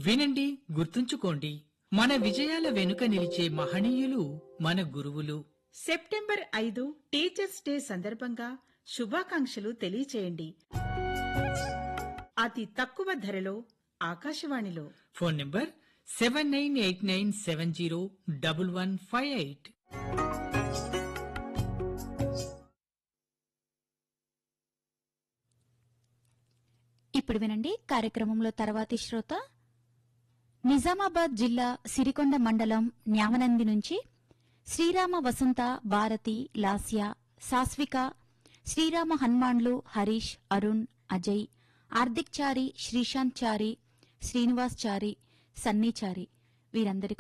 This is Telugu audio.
వినండి గుర్తుంచుకోండి మన విజయాల వెనుక నిలిచే మహనీయులు మన గురువులు సెప్టెంబర్ ఐదు టీచర్స్ డే సందర్భంగా శుభాకాంక్షలు తెలియచేయండి అతి తక్కువ ధరలో ఆకాశవాణిలో phone number seven nine eight nine seven zero double one five eight ఇప్పుడు వినండి కార్యక్రమంలో తర్వాతి శ్రోత నిజామాబాద్ జిల్లా సిరికొండ మండలం న్యామనంది నుంచి శ్రీరామ వసంత భారతి లాస్య సాస్విక శ్రీరామ హనుమాన్లు హరీష్ అరుణ్ అజయ్ హార్దిక్ చారి శ్రీశాంత్ చారి శ్రీనివాస్ చారి సన్నీ చారి వీరందరి